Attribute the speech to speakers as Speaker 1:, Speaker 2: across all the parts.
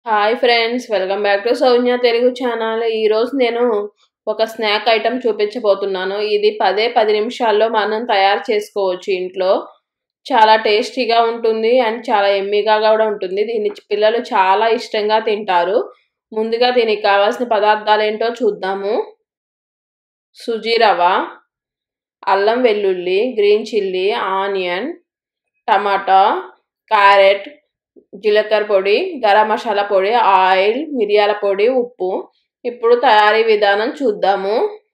Speaker 1: hi friends welcome back to Soujnya Telugu channel ఈరోజు నేను ఒక స్నాక్ ఐటెం చూపించబోతున్నాను ఇది పదే పది నిమిషాల్లో మనం తయారు చేసుకోవచ్చు ఇంట్లో చాలా టేస్టీగా ఉంటుంది అండ్ చాలా ఎమ్మిగా కూడా ఉంటుంది దీన్ని పిల్లలు చాలా ఇష్టంగా తింటారు ముందుగా దీనికి కావాల్సిన పదార్థాలు ఏంటో చూద్దాము సుజీ రవ అల్లం వెల్లుల్లి గ్రీన్ చిల్లీ ఆనియన్ టమాటా క్యారెట్ జీలకర్ర పొడి గరం మసాలా పొడి ఆయిల్ మిరియాల పొడి ఉప్పు ఇప్పుడు తయారీ విధానం చూద్దాము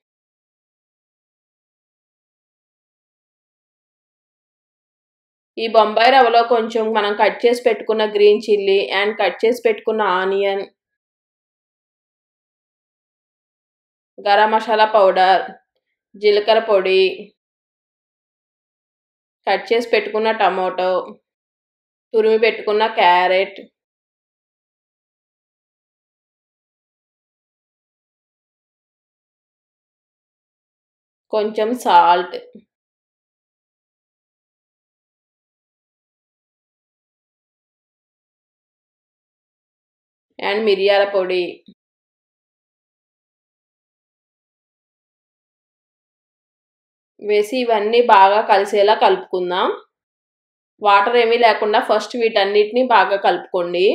Speaker 1: ఈ బొంబాయి రవ్వలో కొంచెం మనం కట్ చేసి పెట్టుకున్న గ్రీన్ చిల్లీ అండ్ కట్ చేసి పెట్టుకున్న ఆనియన్ గరం మసాలా పౌడర్ జీలకర్ర పొడి కట్ చేసి పెట్టుకున్న టమాటో తురిమి పెట్టుకున్న క్యారెట్ కొంచెం సాల్ట్ అండ్ మిరియాల పొడి వేసి ఇవన్నీ బాగా కలిసేలా కలుపుకుందాం వాటర్ ఏమీ లేకుండా ఫస్ట్ వీటన్నిటిని బాగా కలుపుకోండి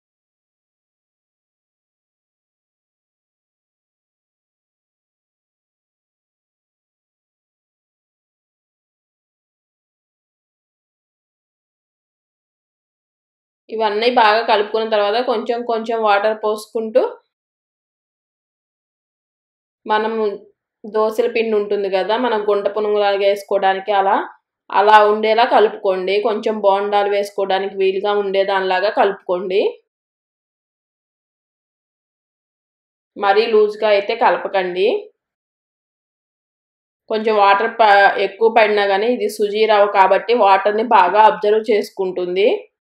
Speaker 1: ఇవన్నీ బాగా కలుపుకున్న తర్వాత కొంచెం కొంచెం వాటర్ పోసుకుంటూ మనం దోశల పిండి ఉంటుంది కదా మనం గుంట పునుగులాగా వేసుకోవడానికి అలా అలా ఉండేలా కలుపుకోండి కొంచెం బోండాలు వేసుకోవడానికి వీలుగా ఉండేదానిలాగా కలుపుకోండి మరీ లూజ్గా అయితే కలపకండి కొంచెం వాటర్ ప ఎక్కువ పడినా కానీ ఇది సుజీ రవ్వ కాబట్టి వాటర్ని బాగా అబ్జర్వ్ చేసుకుంటుంది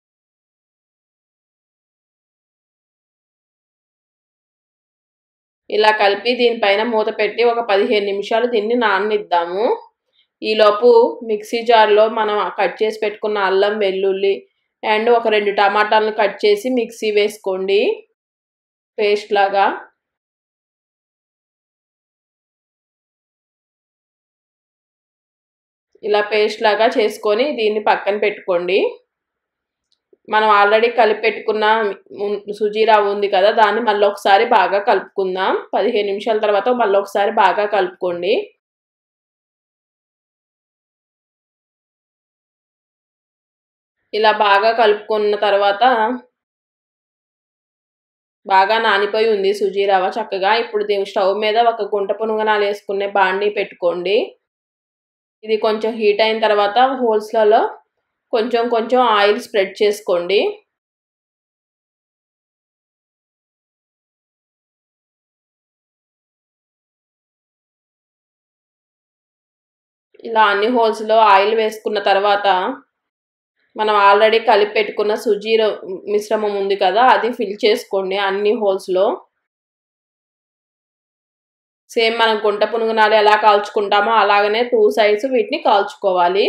Speaker 1: ఇలా కలిపి దీనిపైన మూత పెట్టి ఒక పదిహేను నిమిషాలు దీన్ని నాననిద్దాము ఈలోపు మిక్సీ జార్లో మనం కట్ చేసి పెట్టుకున్న అల్లం వెల్లుల్లి అండ్ ఒక రెండు టమాటాలను కట్ చేసి మిక్సీ వేసుకోండి పేస్ట్ లాగా ఇలా పేస్ట్ లాగా చేసుకొని దీన్ని పక్కన పెట్టుకోండి మనం ఆల్రెడీ కలిపి పెట్టుకున్న సుజీరావు ఉంది కదా దాన్ని మళ్ళీ ఒకసారి బాగా కలుపుకుందాం పదిహేను నిమిషాల తర్వాత మళ్ళీ ఒకసారి బాగా కలుపుకోండి ఇలా బాగా కలుపుకున్న తర్వాత బాగా నానిపోయి ఉంది సుజీ రవ్వ చక్కగా ఇప్పుడు దీని స్టవ్ మీద ఒక గుంట పునుగనాలు వేసుకునే బాండీ పెట్టుకోండి ఇది కొంచెం హీట్ అయిన తర్వాత హోల్స్లలో కొంచెం కొంచెం ఆయిల్ స్ప్రెడ్ చేసుకోండి ఇలా అన్ని హోల్స్లో ఆయిల్ వేసుకున్న తర్వాత మనం ఆల్రెడీ కలిపి పెట్టుకున్న సుజీ మిశ్రమం ఉంది కదా అది ఫిల్ చేసుకోండి అన్ని హోల్స్లో సేమ్ మనం గుంట పునుగునాలు ఎలా కాల్చుకుంటామో అలాగనే టూ సైడ్స్ వీటిని కాల్చుకోవాలి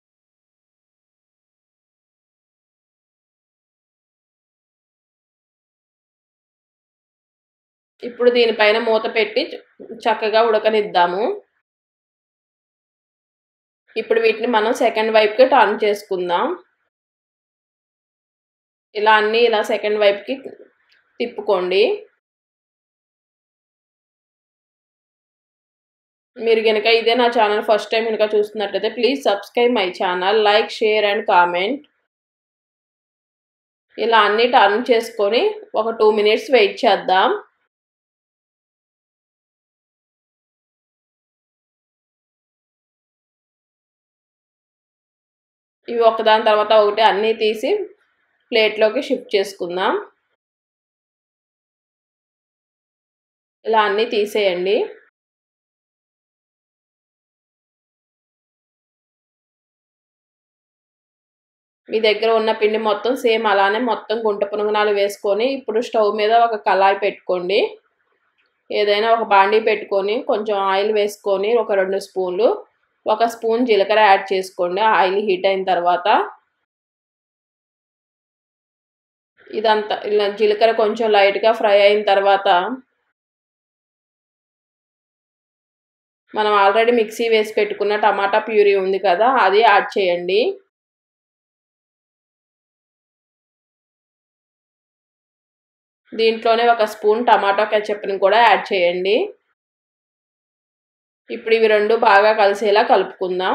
Speaker 1: ఇప్పుడు దీనిపైన మూత పెట్టి చక్కగా ఉడకనిద్దాము ఇప్పుడు వీటిని మనం సెకండ్ వైపుకి టర్న్ చేసుకుందాం ఇలా అన్నీ ఇలా సెకండ్ వైపుకి తిప్పుకోండి మీరు కనుక ఇదే నా ఛానల్ ఫస్ట్ టైం కనుక చూస్తున్నట్లయితే please subscribe my channel like share and comment ఇలా అన్నీ టర్న్ చేసుకొని ఒక టూ మినిట్స్ వెయిట్ చేద్దాం ఇవి ఒకదాని తర్వాత ఒకటి అన్నీ తీసి ప్లేట్లోకి షిఫ్ట్ చేసుకుందాం ఇలా అన్నీ తీసేయండి మీ దగ్గర ఉన్న పిండి మొత్తం సేమ్ అలానే మొత్తం గుంట పునుగునాలు వేసుకొని ఇప్పుడు స్టవ్ మీద ఒక కళాయి పెట్టుకోండి ఏదైనా ఒక బాండీ పెట్టుకొని కొంచెం ఆయిల్ వేసుకొని ఒక రెండు స్పూన్లు ఒక స్పూన్ జీలకర్ర యాడ్ చేసుకోండి ఆయిల్ హీట్ అయిన తర్వాత ఇదంతా ఇలా జీలకర్ర కొంచెం లైట్గా ఫ్రై అయిన తర్వాత మనం ఆల్రెడీ మిక్సీ వేసి పెట్టుకున్న టమాటా ప్యూరీ ఉంది కదా అది యాడ్ చేయండి దీంట్లోనే ఒక స్పూన్ టమాటో కెచప్ని కూడా యాడ్ చేయండి ఇప్పుడు ఇవి రెండు బాగా కలిసేలా కలుపుకుందాం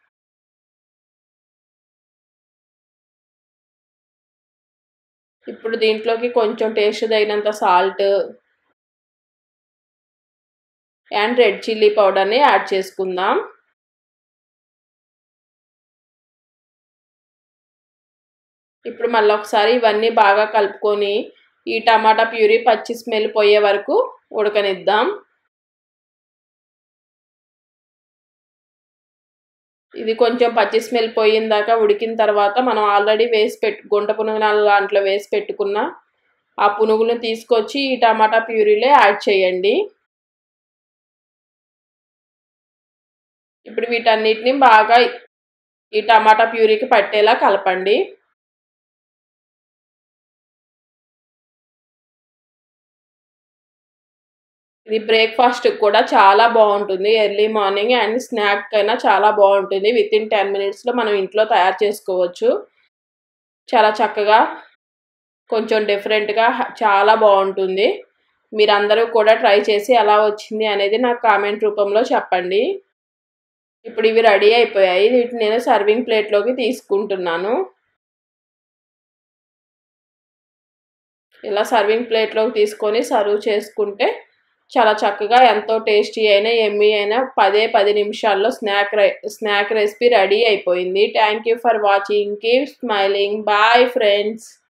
Speaker 1: ఇప్పుడు దీంట్లోకి కొంచెం టేస్ట్ తగినంత సాల్ట్ అండ్ రెడ్ చిల్లీ పౌడర్ని యాడ్ చేసుకుందాం ఇప్పుడు మళ్ళీ ఒకసారి ఇవన్నీ బాగా కలుపుకొని ఈ టమాటా ప్యూరీ పచ్చి స్మెల్ పోయే వరకు ఉడకనిద్దాం ఇది కొంచెం పచ్చి స్మెల్ పోయిన దాకా ఉడికిన తర్వాత మనం ఆల్రెడీ వేసి పెట్టు గుంట పునుగునాలు దాంట్లో వేసి పెట్టుకున్న ఆ పునుగులను తీసుకొచ్చి ఈ టమాటా ప్యూరీలో యాడ్ చేయండి ఇప్పుడు వీటన్నిటిని బాగా ఈ టమాటా ప్యూరీకి పట్టేలా కలపండి ఇది బ్రేక్ఫాస్ట్ కూడా చాలా బాగుంటుంది ఎర్లీ మార్నింగ్ అండ్ స్నాక్ అయినా చాలా బాగుంటుంది విత్ ఇన్ టెన్ మినిట్స్లో మనం ఇంట్లో తయారు చేసుకోవచ్చు చాలా చక్కగా కొంచెం డిఫరెంట్గా చాలా బాగుంటుంది మీరందరూ కూడా ట్రై చేసి ఎలా వచ్చింది అనేది నాకు కామెంట్ రూపంలో చెప్పండి ఇప్పుడు ఇవి రెడీ అయిపోయాయి వీటిని నేను సర్వింగ్ ప్లేట్లోకి తీసుకుంటున్నాను ఇలా సర్వింగ్ ప్లేట్లోకి తీసుకొని సర్వ్ చేసుకుంటే చాలా చక్కగా ఎంతో టేస్టీ అయిన ఎమ్మీ అయిన పదే పది నిమిషాల్లో స్నాక్ స్నాక్ రెసిపీ రెడీ అయిపోయింది thank you for watching keep smiling bye friends